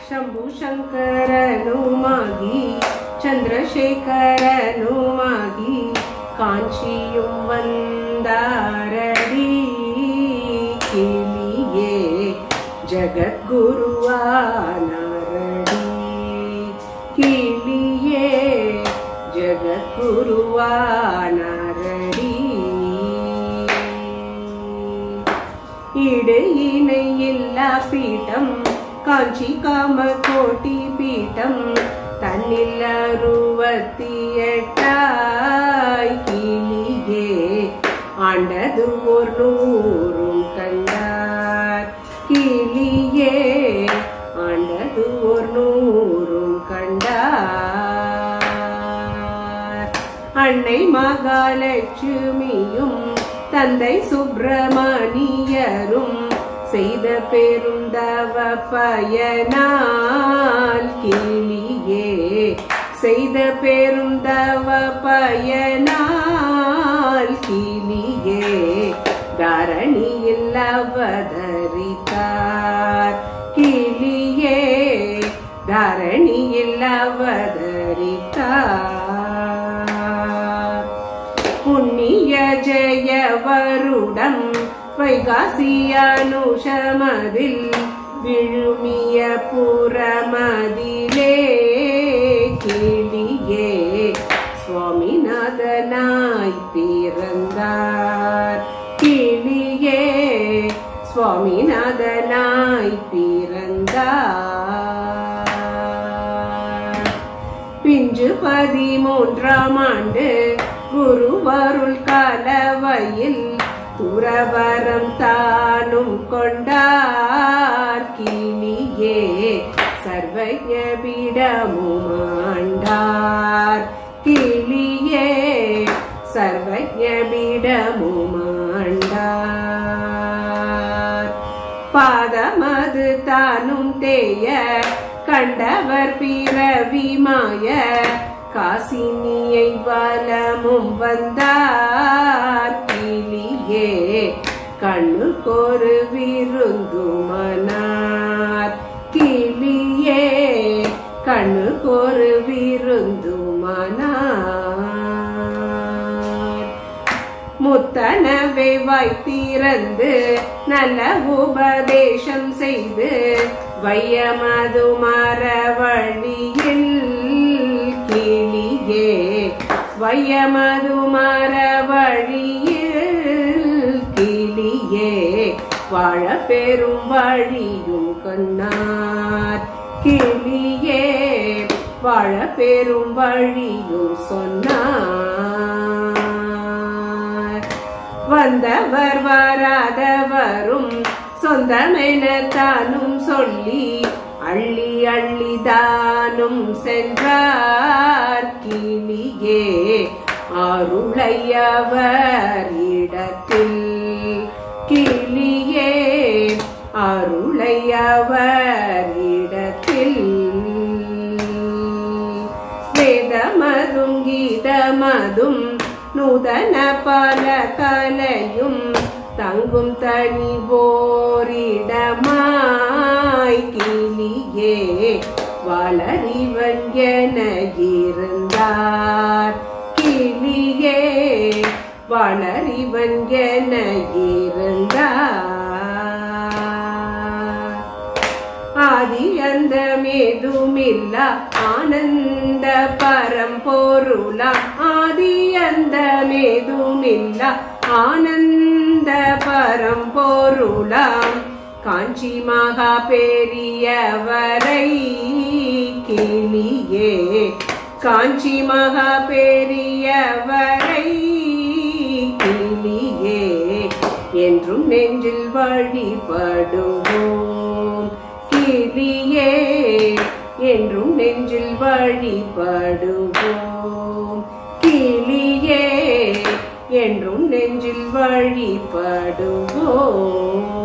ಶಂಭು ಶಂಕರನುಮಾಗಿ ಚಂದ್ರಶೇಖರನುಮಾಗಿ ಕಾಂಚಿயும் வந்தாரடி கிளியே ஜகத்குருவானாரடி கிளியே ஜகத்குருவானாரடி இடு இணை இல்லா பீட்டம் காஞ்சி காம கோட்டி பீட்டம் தன்னில் அறுபத்தி எட்டாய் கிளியே ஆண்டது ஒரு நூறும் கண்டார் கிளியே ஆண்டது ஒரு நூறும் கண்டார் அன்னை மகாலட்சுமியும் தந்தை சுப்பிரமணியரும் செய்த பெரும் தவ பயனால் கிளியே செய்த பெரும் தவ பயனால் கிளியே தரணியில் அவதரித்தார் கிளியே தரணியில் அவதரித்தார் புண்ணிய ஜெய வருடம் வைகாசி அனுஷமதில் விழுமிய புறமதிலே கிளியே சுவாமிநாதனாய் பிறந்தார் கிளியே சுவாமிநாதனாய் பிறந்தார் பிஞ்சு பதிமூன்றாம் ஆண்டு குருவருள் கலவையில் துறவரம் தானும் கொண்டார் கிளியே சர்வஜ பீடமும் ஆண்டார் கிளியே சர்வஜ பீடமும் ஆண்டார் பாதமது தானும் தேய கண்டவர் பிறவி மாய காசினியை வலமும் வந்தார் கிளியே கண்ணுக்கொரு விருந்துமனார் கிளியே கண்ணுக்கொரு விருந்துமனார் முத்தனவை வைத்திறந்து நல்ல உபதேசம் செய்து வையமது மரவழியில் கிளியே வையமது மரவழியில் கிளியே வாழ பெரும் வழியும் கண்ணார் கிளியே வாழ பெரும் வழியும் சொன்னார் வந்தவர் வராதவரும் சொந்தமென தானும் சொல்லி அள்ளி அள்ளி தானும் சென்றார் கிளியே அருளையவர் இடத்தில் கிளியே அருளையவர் இடத்தில் வேதமதும் கீதமதும் நூதன பல கலையும் தங்கும் தனி போரிடமாய் கிளியே வளரிவன் என இருந்தார் கிளியே வளரிவன் என இருந்தார் ஆதி அந்த மேதுமில்ல ஆனந்த பரம்பொருளாம் ஆதி அந்த மேதுமில்ல ஆனந்த பரம்பொருளாம் காஞ்சி மகா பெரியவரை கிளியே காஞ்சி மகா பெரியவரை கிளியே என்றும் நெஞ்சில் வழிபடுவோம் கிளியே என்றும் நெஞ்சில் வழிபடுவோம் கிளியே என்றும் நெஞ்சில் வழிபடுவோம்